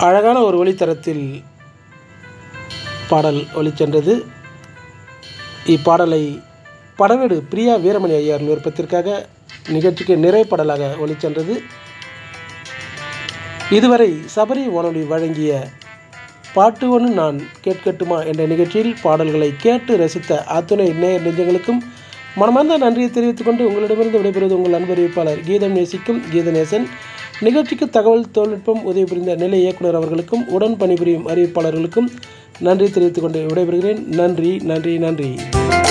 அழகான ஒரு ஒளித்தரத்தில் பாடல் ஒளிச்சென்றது இப்பாடலை படவேடு பிரியா வீரமணி ஐயார் விருப்பத்திற்காக நிகழ்ச்சிக்கு நிறைப்படலாக ஒளிச்சென்றது இதுவரை சபரி வானொலி வழங்கிய பாட்டு ஒன்று நான் கேட்கட்டுமா என்ற நிகழ்ச்சியில் பாடல்களை கேட்டு ரசித்த அத்துணை நேயர் நெஞ்சங்களுக்கும் மனமார்ந்த நன்றியை தெரிவித்துக் கொண்டு உங்களிடமிருந்து விடைபெறுவது உங்கள் அன்பறிவிப்பாளர் கீதம் நேசிக்கும் கீதநேசன் நிகழ்ச்சிக்கு தகவல் தொழில்நுட்பம் உதவி புரிந்த நிலை இயக்குனர் அவர்களுக்கும் உடன் பணிபுரியும் அறிவிப்பாளர்களுக்கும் நன்றி தெரிவித்துக் கொண்டு விடைபெறுகிறேன் நன்றி நன்றி நன்றி